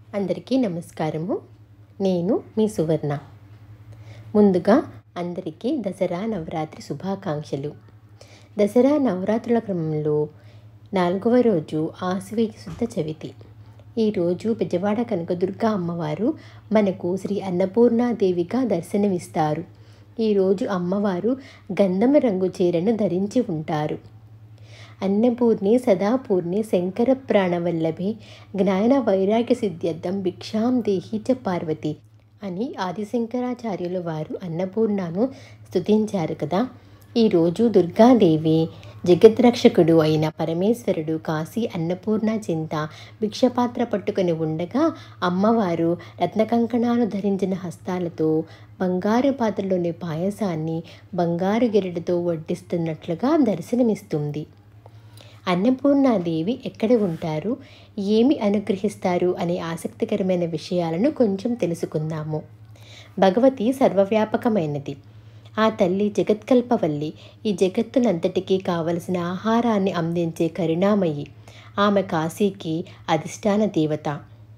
అందరికీ నమస్కారము నేను మీ సువర్ణ ముందుగా అందరికీ దసరా నవరాత్రి శుభాకాంక్షలు దసరా నవరాత్రుల క్రమంలో నాలుగవ రోజు ఆశ్వేజ శుద్ధ చవితి ఈరోజు బెజవాడ కనకదుర్గ అమ్మవారు మనకు శ్రీ అన్నపూర్ణాదేవిగా దర్శనమిస్తారు ఈరోజు అమ్మవారు గంధమ రంగు చీరను ధరించి ఉంటారు అన్నపూర్ణి సదాపూర్ణి శంకర ప్రాణవల్లభే జ్ఞాన వైరాగ్య సిద్ధ్యర్థం భిక్షాం దేహి చ పార్వతి అని ఆదిశంకరాచార్యుల వారు అన్నపూర్ణను స్తుతించారు కదా ఈరోజు దుర్గాదేవి జగద్రక్షకుడు అయిన పరమేశ్వరుడు కాశీ అన్నపూర్ణ చింత భిక్షపాత్ర పట్టుకొని ఉండగా అమ్మవారు రత్నకంకణాలు ధరించిన హస్తాలతో బంగారు పాత్రలోని పాయసాన్ని బంగారు గెరటితో వడ్డిస్తున్నట్లుగా దర్శనమిస్తుంది అన్నపూర్ణాదేవి ఎక్కడ ఉంటారు ఏమి అనుగ్రహిస్తారు అనే ఆసక్తికరమైన విషయాలను కొంచెం తెలుసుకుందాము భగవతి సర్వవ్యాపకమైనది ఆ తల్లి జగత్కల్పవల్లి ఈ జగత్తునంతటికీ కావలసిన ఆహారాన్ని అందించే కరుణామయి ఆమె కాశీకి అధిష్టాన దేవత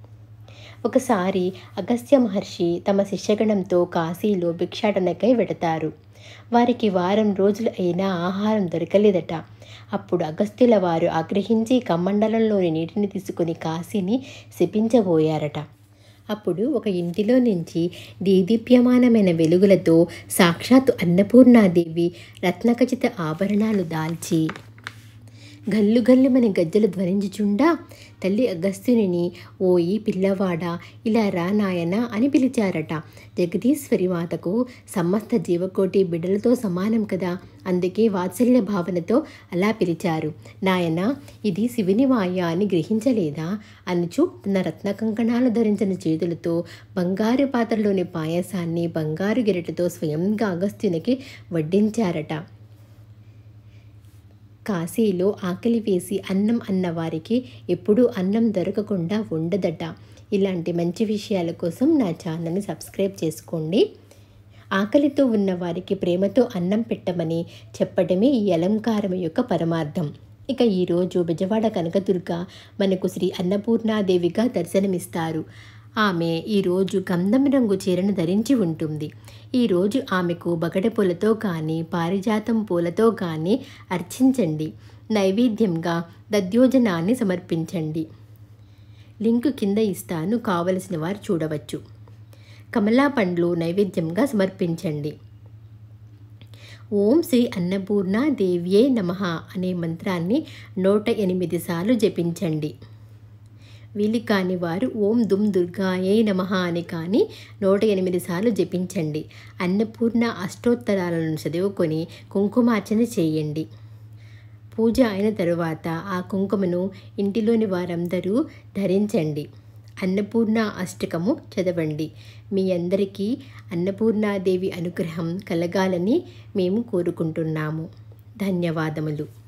ఒకసారి అగస్త్య మహర్షి తమ శిష్యగణంతో కాశీలో భిక్షాటనకై వెడతారు వారికి వారం రోజులు అయినా ఆహారం దొరకలేదట అప్పుడు అగస్త్యుల వారు ఆగ్రహించి కమండలంలోని నీటిని తీసుకుని కాశీని శపించబోయారట అప్పుడు ఒక ఇంటిలో నుంచి దీదీప్యమానమైన వెలుగులతో సాక్షాత్తు అన్నపూర్ణాదేవి రత్నఖచిత ఆభరణాలు దాల్చి గల్లు గల్లుమని గజ్జలు ధ్వనించుచుండా తల్లి అగస్త్యుని ఓయి పిల్లవాడా ఇలా రా నాయన అని పిలిచారట జగదీశ్వరి మాతకు సమస్త జీవకోటి బిడ్డలతో సమానం కదా అందుకే వాత్సల్య భావనతో అలా పిలిచారు నాయన ఇది శివుని వాయ అని గ్రహించలేదా అనుచు తన రత్న కంకణాలు ధరించిన చేతులతో బంగారు పాత్రలోని పాయసాన్ని బంగారు గిరటితో స్వయంగా అగస్త్యునికి వడ్డించారట కాశీలో ఆకలి వేసి అన్నం అన్నవారికి ఎప్పుడూ అన్నం దొరకకుండా ఉండదట ఇలాంటి మంచి విషయాల కోసం నా ఛానల్ని సబ్స్క్రైబ్ చేసుకోండి ఆకలితో ఉన్న వారికి ప్రేమతో అన్నం పెట్టమని చెప్పడమే ఈ అలంకారం యొక్క పరమార్థం ఇక ఈరోజు బెజవాడ కనకదుర్గ మనకు శ్రీ అన్నపూర్ణాదేవిగా దర్శనమిస్తారు ఆమె ఈరోజు గంధం రంగు చీరను ధరించి ఉంటుంది ఈరోజు ఆమెకు బగడ పూలతో కానీ పారిజాతం పూలతో కానీ అర్చించండి నైవేద్యంగా దద్యోజనాన్ని సమర్పించండి లింకు కింద ఇస్తాను కావలసిన వారు చూడవచ్చు కమలా పండ్లు నైవేద్యంగా సమర్పించండి ఓం శ్రీ అన్నపూర్ణ దేవ్యే నమ అనే మంత్రాన్ని నూట ఎనిమిది సార్లు జపించండి వీలు కాని వారు ఓం దుమ్ దుర్గాయే నమ అని కానీ నూట ఎనిమిది సార్లు జపించండి అన్నపూర్ణ అష్టోత్తరాలను చదువుకొని కుంకుమార్చన చేయండి పూజ అయిన తరువాత ఆ కుంకుమను ఇంటిలోని వారందరూ ధరించండి అన్నపూర్ణ అష్టకము చదవండి మీ అందరికీ అన్నపూర్ణాదేవి అనుగ్రహం కలగాలని మేము కోరుకుంటున్నాము ధన్యవాదములు